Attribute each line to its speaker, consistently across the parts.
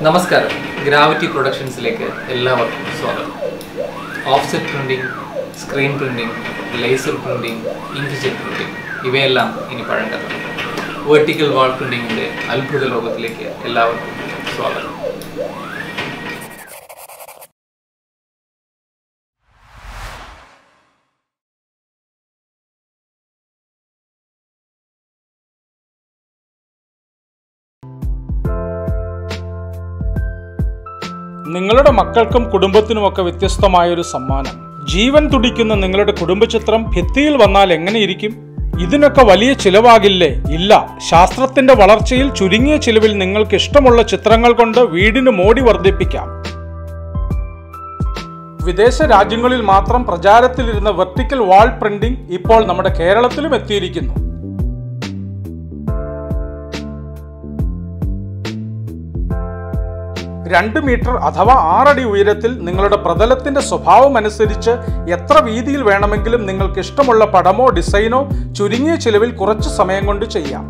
Speaker 1: നമസ്കാരം ഗ്രാവിറ്റി പ്രൊഡക്ഷൻസിലേക്ക് എല്ലാവർക്കും സ്വാഗതം offset printing screen printing laser printing inkjet printing ഇവയെല്ലാം ഇനി പഴങ്കഥ വെർട്ടിക്കൽ വാൾ പ്രിന്റിങ്ങിന്റെ അത്ഭുത ലോകത്തിലേക്ക് എല്ലാവർക്കും സ്വാഗതം
Speaker 2: നിങ്ങളുടെ മക്കൾക്കും കുടുംബത്തിനുമൊക്കെ വ്യത്യസ്തമായൊരു സമ്മാനം ജീവൻ തുടിക്കുന്ന നിങ്ങളുടെ കുടുംബചിത്രം ഭിത്തിയിൽ വന്നാൽ എങ്ങനെയിരിക്കും ഇതിനൊക്കെ വലിയ ചിലവാകില്ലേ ഇല്ല ശാസ്ത്രത്തിന്റെ വളർച്ചയിൽ ചുരുങ്ങിയ ചിലവിൽ നിങ്ങൾക്ക് ഇഷ്ടമുള്ള ചിത്രങ്ങൾ കൊണ്ട് വീടിന് മോടി വർദ്ധിപ്പിക്കാം വിദേശ രാജ്യങ്ങളിൽ മാത്രം പ്രചാരത്തിലിരുന്ന വെർട്ടിക്കൽ വാൾ പ്രിന്റിംഗ് ഇപ്പോൾ നമ്മുടെ കേരളത്തിലും എത്തിയിരിക്കുന്നു രണ്ട് മീറ്റർ അഥവാ ആറടി ഉയരത്തിൽ നിങ്ങളുടെ പ്രതലത്തിന്റെ സ്വഭാവം അനുസരിച്ച് എത്ര വീതിയിൽ വേണമെങ്കിലും നിങ്ങൾക്ക് ഇഷ്ടമുള്ള പടമോ ഡിസൈനോ ചുരുങ്ങിയ ചിലവിൽ കുറച്ച് സമയം കൊണ്ട് ചെയ്യാം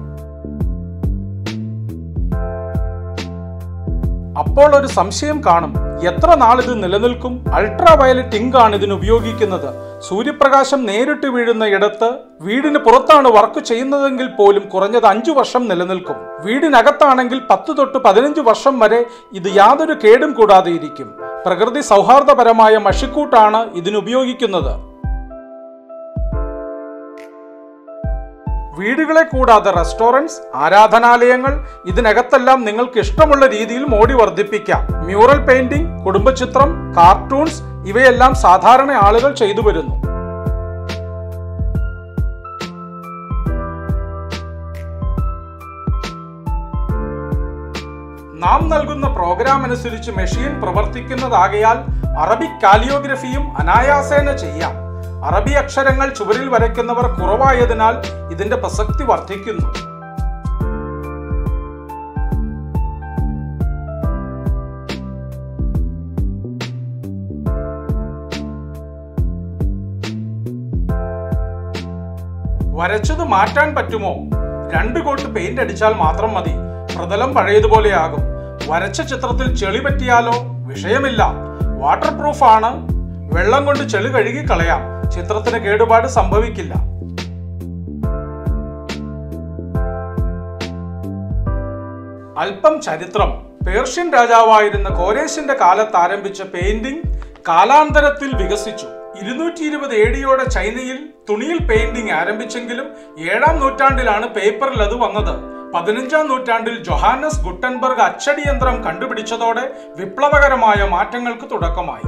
Speaker 2: അപ്പോൾ ഒരു സംശയം കാണും എത്ര നാളിത് നിലനിൽക്കും അൾട്രാ വയലറ്റ് ഇങ്ക് ആണ് ഇതിന് ഉപയോഗിക്കുന്നത് സൂര്യപ്രകാശം നേരിട്ട് വീഴുന്ന ഇടത്ത് വീടിന് പുറത്താണ് വർക്ക് ചെയ്യുന്നതെങ്കിൽ പോലും കുറഞ്ഞത് അഞ്ചു വർഷം നിലനിൽക്കും വീടിനകത്താണെങ്കിൽ പത്ത് തൊട്ട് പതിനഞ്ച് വർഷം വരെ ഇത് യാതൊരു കേടും കൂടാതെ ഇരിക്കും പ്രകൃതി സൗഹാർദ്ദപരമായ മഷിക്കൂട്ടാണ് ഇതിനുപയോഗിക്കുന്നത് വീടുകളെ കൂടാതെ റെസ്റ്റോറൻറ്റ്സ് ആരാധനാലയങ്ങൾ ഇതിനകത്തെല്ലാം നിങ്ങൾക്ക് ഇഷ്ടമുള്ള രീതിയിൽ മോടി വർദ്ധിപ്പിക്കാം മ്യൂറൽ പെയിന്റിംഗ് കുടുംബചിത്രം കാർട്ടൂൺസ് ഇവയെല്ലാം സാധാരണ ആളുകൾ ചെയ്തു വരുന്നു നാം നൽകുന്ന പ്രോഗ്രാം അനുസരിച്ച് മെഷീൻ പ്രവർത്തിക്കുന്നതാകയാൽ അറബിക് കാലിയോഗ്രഫിയും അനായാസേന ചെയ്യാം അറബി അക്ഷരങ്ങൾ ചുവരിൽ വരയ്ക്കുന്നവർ കുറവായതിനാൽ ഇതിന്റെ പ്രസക്തി വർദ്ധിക്കുന്നു വരച്ചത് മാറ്റാൻ പറ്റുമോ രണ്ട് കോട്ട് പെയിന്റ് അടിച്ചാൽ മാത്രം മതി പ്രതലം പഴയതുപോലെയാകും വരച്ച ചിത്രത്തിൽ ചെളി പറ്റിയാലോ വിഷയമില്ല വാട്ടർ പ്രൂഫ് ആണ് വെള്ളം കൊണ്ട് ചെളി കഴുകി കളയാം ചിത്രത്തിന് കേടുപാട് സംഭവിക്കില്ല അല്പം ചരിത്രം പേർഷ്യൻ രാജാവായിരുന്ന കോരേശിന്റെ കാലത്ത് ആരംഭിച്ച പെയിന്റിംഗ് കാലാന്തരത്തിൽ വികസിച്ചു ഇരുന്നൂറ്റി ഇരുപത് ഏടിയോടെ ചൈനയിൽ തുണിയിൽ പെയിന്റിംഗ് ആരംഭിച്ചെങ്കിലും ഏഴാം നൂറ്റാണ്ടിലാണ് പേപ്പറിൽ അത് വന്നത് പതിനഞ്ചാം നൂറ്റാണ്ടിൽ ജൊഹാനസ് ഗുട്ടൻബർഗ് അച്ചടി യന്ത്രം കണ്ടുപിടിച്ചതോടെ വിപ്ലവകരമായ മാറ്റങ്ങൾക്ക് തുടക്കമായി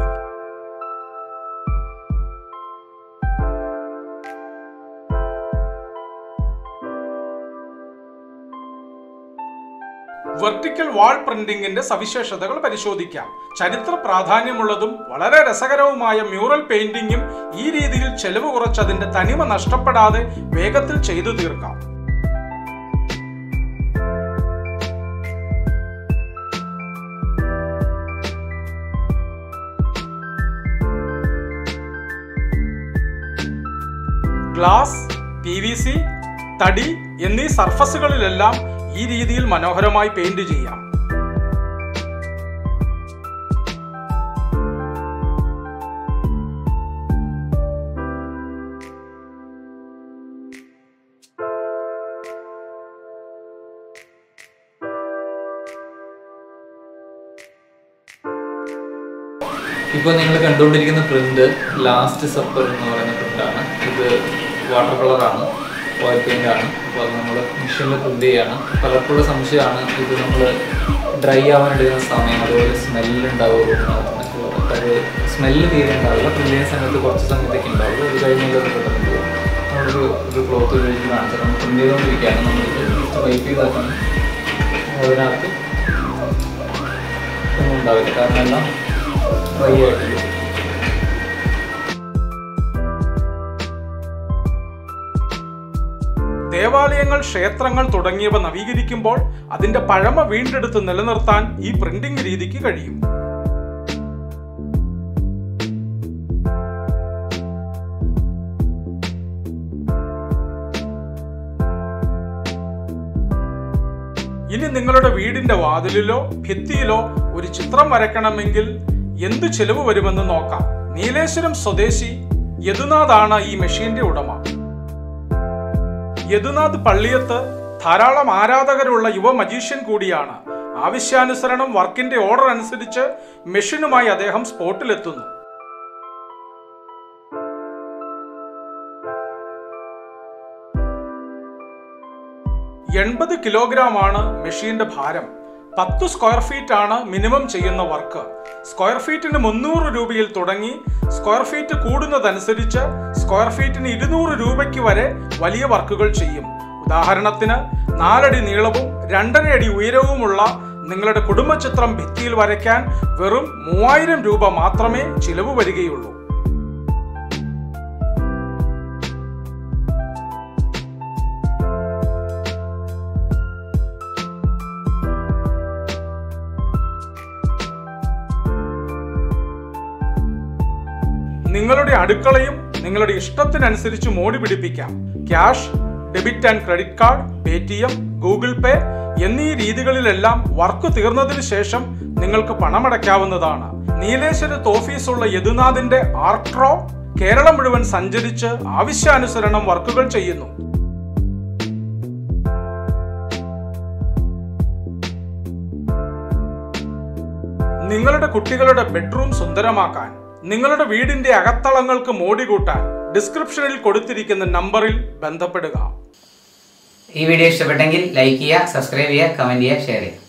Speaker 2: വെർട്ടിക്കൽ വാൾ പ്രിന്റിംഗിന്റെ സവിശേഷതകൾ പരിശോധിക്കാം ചരിത്ര പ്രാധാന്യമുള്ളതും വളരെ രസകരവുമായ മ്യൂറൽ പെയിന്റിംഗും ഈ രീതിയിൽ ചെലവ് കുറച്ച് അതിന്റെ തനിമ നഷ്ടപ്പെടാതെ വേഗത്തിൽ ചെയ്തു തീർക്കാം ഗ്ലാസ് പി വി സി തടി എന്നീ സർഫസുകളിലെല്ലാം ഈ രീതിയിൽ മനോഹരമായി പെയിന്റ് ചെയ്യാം
Speaker 1: ഇപ്പോൾ നിങ്ങൾ കണ്ടുകൊണ്ടിരിക്കുന്ന പ്രിന്റ് ലാസ്റ്റ് സപ്പർ എന്ന് പറയുന്ന പ്രിന്റാണ് ഇത് വാട്ടർ കളറാണ് ഓയിൽ പെയിന്റ് ആണ് അപ്പോൾ അത് നമ്മൾ മെഷീനിൽ പ്രിന്റ് ചെയ്യാണ് പലപ്പോഴും സംശയമാണ് ഇത് നമ്മൾ ഡ്രൈ ആവാൻ എടുക്കുന്ന സമയം അതുപോലെ സ്മെല്ല് ഉണ്ടാവുമോ എന്നൊക്കെയുള്ളത് അപ്പോൾ അത് സ്മെല്ല് തീരെ ഉണ്ടാവില്ല പ്രിന്റ് ചെയ്യുന്ന സമയത്ത് കുറച്ച് സമയത്തേക്ക് ഉണ്ടാവുള്ളൂ അത് കഴിഞ്ഞാൽ അത് പെട്ടെന്ന് പോകും നമ്മളൊരു ഒരു ക്ലോത്ത് ഉപയോഗിച്ച് കാണിച്ചാൽ നമ്മൾ പ്രിന്റ് ചെയ്തുകൊണ്ടിരിക്കുകയാണ് നമ്മൾ ജസ്റ്റ് വൈപ്പ് ചെയ്താക്കണം അതിനകത്ത് ഒന്നും ഉണ്ടാവില്ല കാരണം എല്ലാം ഡ്രൈ ആയിട്ടില്ല
Speaker 2: ദേവാലയങ്ങൾ ക്ഷേത്രങ്ങൾ തുടങ്ങിയവ നവീകരിക്കുമ്പോൾ അതിന്റെ പഴമ വീണ്ടെടുത്ത് നിലനിർത്താൻ ഈ പ്രിന്റിംഗ് രീതിക്ക് കഴിയും ഇനി നിങ്ങളുടെ വീടിന്റെ വാതിലിലോ ഭിത്തിയിലോ ഒരു ചിത്രം വരയ്ക്കണമെങ്കിൽ എന്ത് ചെലവ് വരുമെന്ന് നോക്കാം നീലേശ്വരം സ്വദേശി യദുനാഥാണ് ഈ മെഷീന്റെ ഉടമ യദുനാഥ് പള്ളിയത്ത് ധാരാളം ആരാധകരുള്ള യുവ മജീഷ്യൻ കൂടിയാണ് ആവശ്യാനുസരണം വർക്കിന്റെ ഓർഡർ അനുസരിച്ച് മെഷീനുമായി അദ്ദേഹം സ്പോട്ടിലെത്തുന്നു എൺപത് കിലോഗ്രാം ആണ് മെഷീന്റെ ഭാരം പത്ത് സ്ക്വയർ ഫീറ്റ് ആണ് മിനിമം ചെയ്യുന്ന വർക്ക് സ്ക്വയർ ഫീറ്റിന് മുന്നൂറ് രൂപയിൽ തുടങ്ങി സ്ക്വയർ ഫീറ്റ് കൂടുന്നതനുസരിച്ച് സ്ക്വയർ ഫീറ്റിന് ഇരുന്നൂറ് രൂപയ്ക്ക് വരെ വലിയ വർക്കുകൾ ചെയ്യും ഉദാഹരണത്തിന് നാലടി നീളവും രണ്ടര അടി ഉയരവുമുള്ള നിങ്ങളുടെ കുടുംബചിത്രം ഭിത്തിയിൽ വരയ്ക്കാൻ വെറും മൂവായിരം രൂപ മാത്രമേ ചിലവ് വരികയുള്ളൂ നിങ്ങളുടെ അടുക്കളയും നിങ്ങളുടെ ഇഷ്ടത്തിനനുസരിച്ച് മോടി പിടിപ്പിക്കാം cash debit and credit card Paytm Google Pay എന്നീ രീതികളിലെല്ലാം വർക്ക് തീർന്നതിന് ശേഷം നിങ്ങൾക്ക് പണമടയ്ക്കാവുന്നതാണ് നീലേശ്വരത്ത് ഓഫീസുള്ള യദുനാഥിന്റെ ആർട്രോ കേരളം മുഴുവൻ സഞ്ചരിച്ച് ആവശ്യാനുസരണം വർക്കുകൾ ചെയ്യുന്നു നിങ്ങളുടെ കുട്ടികളുടെ ബെഡ്റൂം സുന്ദരമാക്കാൻ നിങ്ങളുടെ വീടിന്റെ അകത്തളങ്ങൾക്ക് മോടി കൂട്ടാൻ ഡിസ്ക്രിപ്ഷനിൽ കൊടുത്തിരിക്കുന്ന നമ്പറിൽ ബന്ധപ്പെടുക
Speaker 3: ഈ വീഡിയോ ഇഷ്ടപ്പെട്ടെങ്കിൽ ലൈക്ക് ചെയ്യുക സബ്സ്ക്രൈബ് ചെയ്യുക കമൻറ്റ് ചെയ്യുക ഷെയർ ചെയ്യുക